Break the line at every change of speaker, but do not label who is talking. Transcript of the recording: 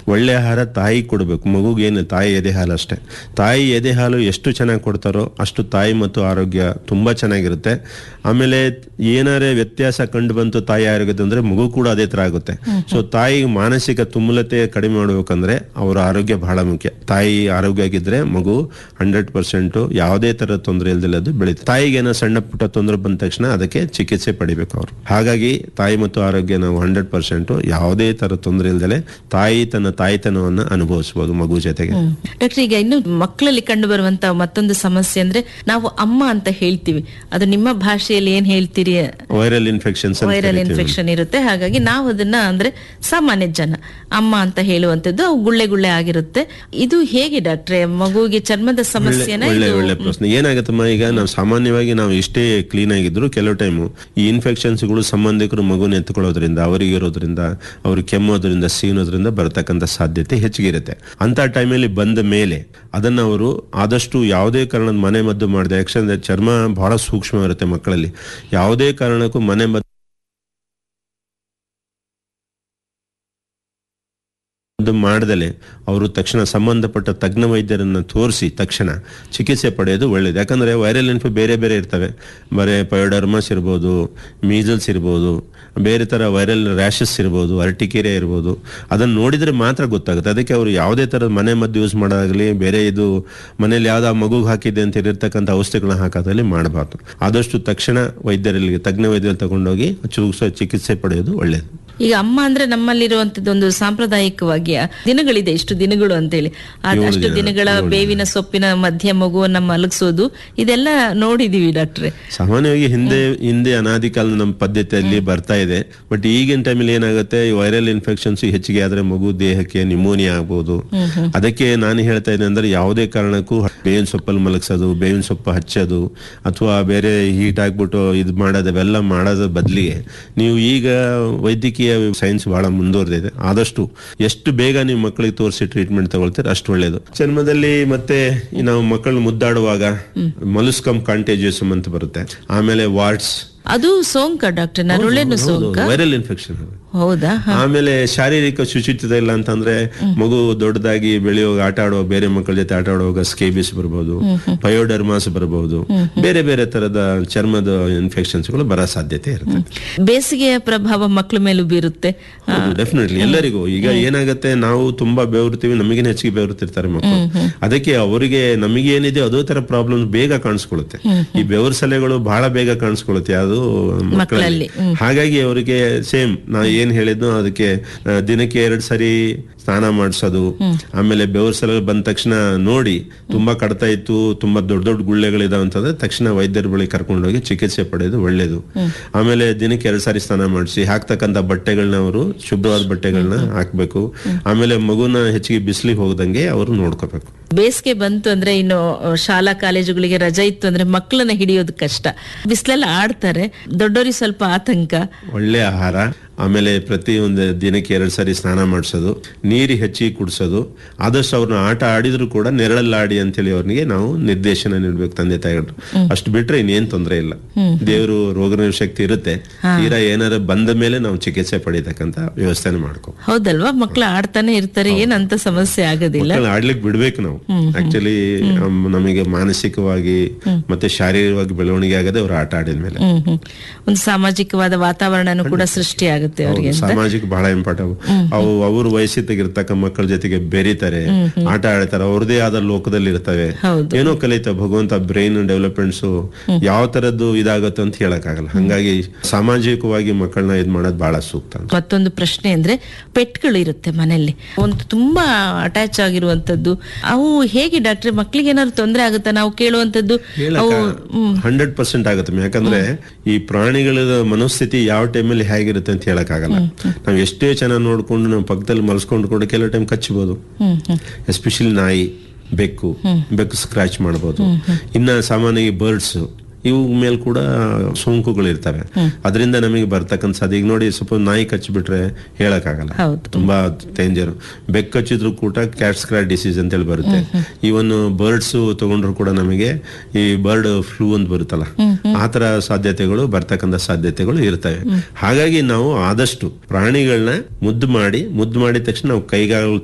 ಒಳ್ಳೆ ಆಹಾರ ತಾಯಿ ಕೊಡಬೇಕು ಮಗುಗೆ ಏನು ತಾಯಿ ಎದೆ ಹಾಲು ಅಷ್ಟೇ ತಾಯಿ ಎದೆ ಹಾಲು ಎಷ್ಟು ಚೆನ್ನಾಗಿ ಕೊಡ್ತಾರೋ ಅಷ್ಟು ತಾಯಿ ಮತ್ತು ಆರೋಗ್ಯ ತುಂಬಾ ಚೆನ್ನಾಗಿರುತ್ತೆ ಆಮೇಲೆ ಏನಾರೇ ವ್ಯತ್ಯಾಸ ಕಂಡು ಬಂತು ತಾಯಿ ಆರೋಗ್ಯದ ಅಂದ್ರೆ ಮಗು ಕೂಡ ಅದೇ ತರ ಆಗುತ್ತೆ ಸೊ ತಾಯಿ ಮಾನಸಿಕ ತುಮುಲತೆ ಕಡಿಮೆ ಮಾಡ್ಬೇಕಂದ್ರೆ ಅವರ ಆರೋಗ್ಯ ಬಹಳ ಮುಖ್ಯ ತಾಯಿ ಆರೋಗ್ಯ ಆಗಿದ್ರೆ ಮಗು ಹಂಡ್ರೆಡ್ ಪರ್ಸೆಂಟ್ ಯಾವುದೇ ತರ ತೊಂದರೆ ಇಲ್ದಿಲ್ಲ ಅದು ಬೆಳೀತದೆ ತಾಯಿಗೆ ಏನೋ ಸಣ್ಣ ಪುಟ್ಟ ತೊಂದರೆ ಬಂದ ತಕ್ಷಣ ಅದಕ್ಕೆ ಚಿಕಿತ್ಸೆ ಪಡಿಬೇಕು ಅವರು ಹಾಗಾಗಿ ತಾಯಿ ಮತ್ತು ಆರೋಗ್ಯ ನಾವು ಹಂಡ್ರೆಡ್ ಪರ್ಸೆಂಟ್ ಯಾವುದೇ ತರ ತೊಂದರೆ ಇಲ್ದಲೆ ತಾಯಿ ತನ್ನ ತಾಯಿತನವನ್ನ ಅನುಭವಿಸಬಹುದು ಮಗು ಜೊತೆಗೆ
ಡಾಕ್ಟರ್ ಈಗ ಇನ್ನು ಮಕ್ಕಳಲ್ಲಿ ಕಂಡು ಬರುವಂತ ಮತ್ತೊಂದು ಸಮಸ್ಯೆ ಅಂದ್ರೆ ನಾವು ಅಮ್ಮ ಅಂತ ಹೇಳ್ತೀವಿ ಅದು ನಿಮ್ಮ ಭಾಷೆಯಲ್ಲಿ ಏನ್ ಹೇಳ್ತೀರಿ
ವೈರಲ್ ಇನ್ಫೆಕ್ಷನ್ಸ್
ವೈರಲ್ ಇನ್ಫೆಕ್ಷನ್ ಇರುತ್ತೆ ಹಾಗಾಗಿ ನಾವು ಅದನ್ನ ಅಂದ್ರೆ ಸಾಮಾನ್ಯ ಜನ ಅಮ್ಮ ಅಂತ ಹೇಳುವಂತದ್ದು ಅವು ಗುಳ್ಳೆ ಗುಳ್ಳೆ ಆಗಿರುತ್ತೆ ಇದು ಹೇಗೆ ಡಾಕ್ಟ್ರೆ ಮಗುವಿಗೆ ಚರ್ಮದ ಸಮಸ್ಯೆನ
ಒಳ್ಳೆ
ಇದು
ಒಳ್ಳೆ ಪ್ರಶ್ನೆ ಏನಾಗತ್ತಮ್ಮ ಈಗ ನಾವು ಸಾಮಾನ್ಯವಾಗಿ ನಾವು ಇಷ್ಟೇ ಕ್ಲೀನ್ ಆಗಿದ್ರು ಕೆಲವು ಟೈಮು ಈ ಇನ್ಫೆಕ್ಷನ್ಸ್ಗಳು ಸಂಬಂಧಿಕರು ಮಗುನ ಎತ್ಕೊಳ್ಳೋದ್ರಿಂದ ಅವರಿಗೆ ಇರೋದ್ರಿಂದ ಅವ್ರು ಕೆಮ್ಮೋದ್ರಿಂದ ಸೀನೋದ್ರಿಂದ ಬರತಕ್ಕಂತ ಸಾಧ್ಯತೆ ಹೆಚ್ಚಿಗೆ ಇರುತ್ತೆ ಅಂತ ಟೈಮಲ್ಲಿ ಬಂದ ಮೇಲೆ ಅದನ್ನ ಅವರು ಆದಷ್ಟು ಯಾವುದೇ ಕಾರಣದ ಮನೆ ಮದ್ದು ಮಾಡಿದೆ ಯಾಕಂದ್ರೆ ಚರ್ಮ ಬಹಳ ಸೂಕ್ಷ್ಮ ಇರುತ್ತೆ ಮಕ್ಕಳಲ್ಲಿ ಯಾವುದೇ ಕಾರಣಕ್ಕೂ ಮನೆ ಮದ್ದು ಅದು ಮಾಡದಲೆ ಅವರು ತಕ್ಷಣ ಸಂಬಂಧಪಟ್ಟ ತಜ್ಞ ವೈದ್ಯರನ್ನ ತೋರಿಸಿ ತಕ್ಷಣ ಚಿಕಿತ್ಸೆ ಪಡೆಯೋದು ಒಳ್ಳೇದು ಯಾಕಂದ್ರೆ ವೈರಲ್ ಇನ್ಫೆ ಬೇರೆ ಬೇರೆ ಇರ್ತವೆ ಬರೇ ಪಯೋಡರ್ಮಸ್ ಇರ್ಬೋದು ಮೀಸಲ್ಸ್ ಇರ್ಬೋದು ಬೇರೆ ತರ ವೈರಲ್ ರ್ಯಾಷಸ್ ಇರ್ಬೋದು ಅರ್ಟಿಕೇರಿಯಾ ಇರ್ಬೋದು ಅದನ್ನ ನೋಡಿದ್ರೆ ಮಾತ್ರ ಗೊತ್ತಾಗುತ್ತೆ ಅದಕ್ಕೆ ಅವರು ಯಾವುದೇ ತರದ ಮನೆ ಮದ್ದು ಯೂಸ್ ಮಾಡೋದಾಗ್ಲಿ ಬೇರೆ ಇದು ಮನೇಲಿ ಯಾವ್ದು ಮಗುಗೆ ಹಾಕಿದೆ ಅಂತ ಇರತಕ್ಕಂಥ ಔಷಧಿಗಳನ್ನ ಹಾಕೋದ್ರಲ್ಲಿ ಮಾಡಬಾರ್ದು ಆದಷ್ಟು ತಕ್ಷಣ ವೈದ್ಯರಲ್ಲಿ ತಜ್ಞ ವೈದ್ಯರಲ್ಲಿ ತಗೊಂಡೋಗಿ ಚಿಕಿತ್ಸೆ ಚಿಕಿತ್ಸೆ ಪಡೆಯೋದು ಒಳ್ಳೇದು
ಈಗ ಅಮ್ಮ ಅಂದ್ರೆ ನಮ್ಮಲ್ಲಿರುವಂತದ್ದು ಒಂದು ಸಾಂಪ್ರದಾಯಿಕವಾಗಿ ಆ ದಿನಗಳಿದೆ ಇಷ್ಟು ದಿನಗಳು ಅಂತೇಳಿ ಆ
ಏಳು
ಅಷ್ಟು
ದಿನ,
ದಿನಗಳ
ಏಳು
ಬೇವಿನ ಸೊಪ್ಪಿನ ಮಧ್ಯ ಮಗುವನ್ನ ಮಲಗಿಸೋದು ಇದೆಲ್ಲ ನೋಡಿದೀವಿ ಡಾಕ್ಟ್ರೆ
ಸಾಮಾನ್ಯವಾಗಿ ಹಿಂದೆ ಹಿಂದೆ ಅನಾದಿ ಕಾಲದ ನಮ್ಮ ಪದ್ಧತಿಯಲ್ಲಿ ಬರ್ತಾ ಇದೆ ಬಟ್ ಈಗಿನ ಟೈಮಲ್ಲಿ ಏನಾಗುತ್ತೆ ಈ ವೈರಲ್ ಇನ್ಫೆಕ್ಷನ್ಸ್ ಹೆಚ್ಚಿಗೆ ಆದ್ರೆ ಮಗು ದೇಹಕ್ಕೆ ನಿಮೋನಿಯಾ ಆಗ್ಬೋದು ಅದಕ್ಕೆ ನಾನು ಹೇಳ್ತಾ ಇದ್ದೆ ಅಂದ್ರೆ ಯಾವುದೇ ಕಾರಣಕ್ಕೂ ಬೇವಿನ ಸೊಪ್ಪಲ್ಲಿ ಮಲಗಿಸೋದು ಬೇವಿನ ಸೊಪ್ಪು ಹಚ್ಚೋದು ಅಥವಾ ಬೇರೆ ಹೀಟ್ ಆಗ್ಬಿಟ್ಟು ಇದು ಮಾಡೋದು ಅವೆಲ್ಲ ಮಾಡೋದ್ರ ಬದಲಿಗೆ ನೀವು ಈಗ ವೈದ್ಯಕೀಯ ಸೈನ್ಸ್ ಬಹಳ ಮುಂದುವರೆದಿದೆ ಆದಷ್ಟು ಎಷ್ಟು ಬೇಗ ನೀವು ಮಕ್ಕಳಿಗೆ ತೋರಿಸಿ ಟ್ರೀಟ್ಮೆಂಟ್ ತಗೊಳ್ತೀರ ಅಷ್ಟು ಒಳ್ಳೇದು ಚರ್ಮದಲ್ಲಿ ಮತ್ತೆ ಈ ನಾವು ಮಕ್ಕಳು ಮುದ್ದಾಡುವಾಗ ಮಲುಸ್ಕಮ್ ಕಾಂಟೇಜಿಯಸ್ ಅಂತ ಬರುತ್ತೆ ಆಮೇಲೆ ವಾರ್ಡ್ಸ್
ಅದು ಸೋಂಕ ಡಾಕ್ಟರ್ ನರುಳೆನು ಸೋಂಕ
ವೈರಲ್ ಇನ್ಫೆಕ್ಷನ್
ಹೌದಾ
ಆಮೇಲೆ ಶಾರೀರಿಕ ಶುಚಿತ್ವದ ಇಲ್ಲ ಅಂತಂದ್ರೆ ಮಗು ದೊಡ್ಡದಾಗಿ ಬೆಳೆಯುವಾಗ ಆಟ ಆಡುವಾಗ ಬೇರೆ ಮಕ್ಕಳ ಜೊತೆ ಆಟ ಆಡುವಾಗ ಸ್ಕೇಬಿಸ್ ಬರ್ಬೋದು ಪಯೋಡರ್ಮಾಸ್ ಬರ್ಬೋದು ಬೇರೆ ಬೇರೆ ತರದ ಚರ್ಮದ ಇನ್ಫೆಕ್ಷನ್ಸ್ ಗಳು ಬರೋ ಸಾಧ್ಯತೆ ಇರುತ್ತೆ
ಬೇಸಿಗೆಯ ಪ್ರಭಾವ ಮಕ್ಕಳ ಮೇಲೂ ಬೀರುತ್ತೆ
ಡೆಫಿನೆಟ್ಲಿ ಎಲ್ಲರಿಗೂ ಈಗ ಏನಾಗುತ್ತೆ ನಾವು ತುಂಬಾ ಬೆವರ್ತೀವಿ ನಮಗಿನ ಹೆಚ್ಚಿಗೆ ಬೆವರ್ತಿರ್ತಾರೆ ಮಕ್ಕಳು ಅದಕ್ಕೆ ಅವರಿಗೆ ನಮಗೆ ಏನಿದೆ ಅದೇ ತರ ಪ್ರಾಬ್ಲಮ್ ಬೇಗ ಕಾಣಿಸ್ಕೊಳ್ಳುತ್ತೆ ಈ ಬೆವರು ಸಲೆಗಳು ಬಹಳ ಬೇಗ ಕಾಣಿಸ್ಕೊಳ್ಳುತ್ತೆ ಅದು ಮಕ್ಕಳಲ್ಲಿ ಹಾಗಾಗಿ ಅವರಿಗೆ ಸೇಮ್ ನಾ ಏನ್ ಹೇಳಿದ್ನೋ ಅದಕ್ಕೆ ಆ, ದಿನಕ್ಕೆ ಎರಡ್ ಸರಿ ಸ್ನಾನ ಮಾಡಿಸೋದು ಆಮೇಲೆ ಬೆವರು ಸಲ ಬಂದ ತಕ್ಷಣ ನೋಡಿ ತುಂಬಾ ಕಡ್ತಾ ಇತ್ತು ತುಂಬಾ ದೊಡ್ಡ ದೊಡ್ಡ ಗುಳ್ಳೆಗಳಿದಾವೆ ಅಂತಂದ್ರೆ ತಕ್ಷಣ ವೈದ್ಯರ ಬಳಿ ಕರ್ಕೊಂಡೋಗಿ ಚಿಕಿತ್ಸೆ ಪಡೆಯೋದು ಒಳ್ಳೇದು ಆಮೇಲೆ ದಿನಕ್ಕೆ ಎರಡು ಸಾರಿ ಸ್ನಾನ ಮಾಡಿಸಿ ಹಾಕ್ತಕ್ಕಂಥ ಬಟ್ಟೆಗಳನ್ನ ಅವರು ಶುಭ್ರವಾದ ಬಟ್ಟೆಗಳನ್ನ ಹಾಕ್ಬೇಕು ಆಮೇಲೆ ಮಗುನ ಹೆಚ್ಚಿಗೆ ಬಿಸಿಲಿಗೆ ಹೋಗದಂಗೆ ಅವರು ನೋಡ್ಕೋಬೇಕು
ಬೇಸಿಗೆ ಬಂತು ಅಂದ್ರೆ ಇನ್ನು ಶಾಲಾ ಕಾಲೇಜುಗಳಿಗೆ ರಜೆ ಇತ್ತು ಅಂದ್ರೆ ಮಕ್ಕಳನ್ನ ಹಿಡಿಯೋದು ಕಷ್ಟ ಬಿಸಿಲೆಲ್ಲ ಆಡ್ತಾರೆ ದೊಡ್ಡವರಿಗೆ ಸ್ವಲ್ಪ ಆತಂಕ
ಒಳ್ಳೆ ಆಹಾರ ಆಮೇಲೆ ಪ್ರತಿ ಒಂದು ದಿನಕ್ಕೆ ಎರಡು ಸಾರಿ ಸ್ನಾನ ಮಾಡಿಸೋದು ನೀರು ಹೆಚ್ಚಿಗೆ ಕುಡಿಸೋದು ಆದಷ್ಟು ಅವ್ರನ್ನ ಆಟ ಆಡಿದ್ರು ಕೂಡ ನೆರಳಲ್ಲಾಡಿ ಅಂತೇಳಿ ಅವ್ರಿಗೆ ನಾವು ನಿರ್ದೇಶನ ನೀಡ್ಬೇಕು ತಂದೆ ತಾಯಿಗಳು ಅಷ್ಟು ಬಿಟ್ರೆ ಇನ್ನೇನ್ ತೊಂದರೆ ಇಲ್ಲ ದೇವರು ರೋಗ ಶಕ್ತಿ ಇರುತ್ತೆ ತೀರಾ ಏನಾರ ಬಂದ ಮೇಲೆ ನಾವು ಚಿಕಿತ್ಸೆ ಪಡಿತಕ್ಕಂತ ವ್ಯವಸ್ಥೆನ ಮಾಡ್ಕೋ
ಹೌದಲ್ವಾ ಮಕ್ಕಳು ಆಡ್ತಾನೆ ಇರ್ತಾರೆ ಏನಂತ ಸಮಸ್ಯೆ ಆಗೋದಿಲ್ಲ
ಮಕ್ಕಳನ್ನ ಆಡ್ಲಿಕ್ಕೆ ಬಿಡ್ಬೇಕು ನಾವು ಆಕ್ಚುಲಿ ನಮಗೆ ಮಾನಸಿಕವಾಗಿ ಮತ್ತೆ ಶಾರೀರಿಕವಾಗಿ ಬೆಳವಣಿಗೆ ಆಗದೆ ಅವ್ರು ಆಟ ಆಡಿದ ಮೇಲೆ
ಹ್ಮ್ ಹ್ಮ್ ಒಂದು ಸಾಮಾಜಿಕವಾದ ವಾತಾವರಣನೂ ಕೂಡ ಸೃಷ್ಟಿ ಆಗುತ್ತೆ ಅವ್ರಿಗೆ
ಹೌದು, ಸಾಮಾಜಿಕ ಬಹಳ ಇಂಪಾರ್ಟೆಂಟ್ ಅವು ಅವ್ರ ವಯಸ್ಸಿದ್ದಾಗಿರ್ತಕ್ಕ ಮಕ್ಕಳ ಜೊತೆಗೆ ಬೆರೀತಾರೆ ಆಟ ಆಡ್ತಾರೆ ಅವ್ರದೇ ಆದ ಲೋಕದಲ್ಲಿ ಇರ್ತವೆ
ಹೌದು.
ಏನೋ ಕಲಿತಾವೆ ಭಗವಂತ ಬ್ರೈನ್ ಡೆವಲಪ್ಮೆಂಟ್ಸ್ ಯಾವ ತರದ್ದು ಇದಾಗತ್ತೆ ಅಂತ ಹೇಳಕ್ಕಾಗಲ್ಲ ಹಂಗಾಗಿ ಸಾಮಾಜಿಕವಾಗಿ ಮಕ್ಕಳನ್ನ ಇದ್ ಮಾಡೋದು ಬಹಳ ಸೂಕ್ತ ಅಂತ
ಮತ್ತೊಂದು ಪ್ರಶ್ನೆ ಅಂದ್ರೆ ಪೆಟ್ಗಳು ಇರುತ್ತೆ ಮನೆಯಲ್ಲಿ ಒಂದು ತುಂಬಾ ಅಟ್ಯಾಚ್ ಆಗಿರುವಂತದ್ದು ಅವು ಹೇಗೆ ಡಾಕ್ಟ್ರೆ ಮಕ್ಳಿಗೆ ಏನಾದ್ರು ತೊಂದರೆ ಆಗುತ್ತಾ ನಾವು ಕೇಳುವಂತದ್ದು ಅವು
ಹಂಡ್ರೆಡ್ ಪರ್ಸೆಂಟ್ ಆಗುತ್ತೆ ಯಾಕಂದ್ರೆ ಈ ಪ್ರಾಣಿಗಳ ಮನಸ್ಥಿತಿ ಯಾವ ಟೈಮಲ್ಲಿ ಹೇಗಿರುತ್ತೆ ಅಂತ ಹೇಳಕ್ಕಾಗಲ್ಲ ನಾವು ಎಷ್ಟೇ ಚೆನ್ನಾಗಿ ನೋಡ್ಕೊಂಡು ನಾವು ಪಕ್ಕದಲ್ಲಿ ಮಲ್ಸ್ಕೊಂಡು ಕೂಡ ಕೆಲವು ಟೈಮ್ ಕಚ್ಚಬಹುದು
ಹ್ಮ್ ಹ್ಮ್
ಎಸ್ಪೆಷಲಿ ನಾಯಿ ಬೆಕ್ಕು ಬೆಕ್ಕು ಸ್ಕ್ರಾಚ್ ಮಾಡಬಹುದು ಇನ್ನ ಸಾಮಾನ್ಯವಾಗಿ ಬರ್ಡ್ಸ್ ಇವು ಮೇಲೆ ಕೂಡ ಸೋಂಕುಗಳು ಇರ್ತವೆ ಅದರಿಂದ ನಮಗೆ ಬರ್ತಕ್ಕಂಥ ಸಾಧ್ಯ ಈಗ ನೋಡಿ ಸ್ವಲ್ಪ ನಾಯಿ ಕಚ್ಚಿಬಿಟ್ರೆ ಹೇಳಕ್ಕಾಗಲ್ಲ
ಹೌದು.
ತುಂಬಾ ಡೇಂಜರ್ ಬೆಕ್ ಕಚ್ಚಿದ್ರು ಕೂಡ ಕ್ಯಾಟ್ ಸ್ಕ್ರಾಚ್ ಡಿಸೀಸ್ ಅಂತೇಳಿ ಬರುತ್ತೆ ಇವನ್ ಬರ್ಡ್ಸ್ ತಗೊಂಡ್ರು ಕೂಡ ನಮಗೆ ಈ ಬರ್ಡ್ ಫ್ಲೂ ಅಂತ ಬರುತ್ತಲ್ಲ ಆ ತರ ಸಾಧ್ಯತೆಗಳು ಬರ್ತಕ್ಕಂಥ ಸಾಧ್ಯತೆಗಳು ಇರ್ತವೆ ಹಾಗಾಗಿ ನಾವು ಆದಷ್ಟು ಪ್ರಾಣಿಗಳನ್ನ ಮುದ್ದು ಮಾಡಿ ಮುದ್ದು ಮಾಡಿದ ತಕ್ಷಣ ನಾವು ಕೈಗಾಲ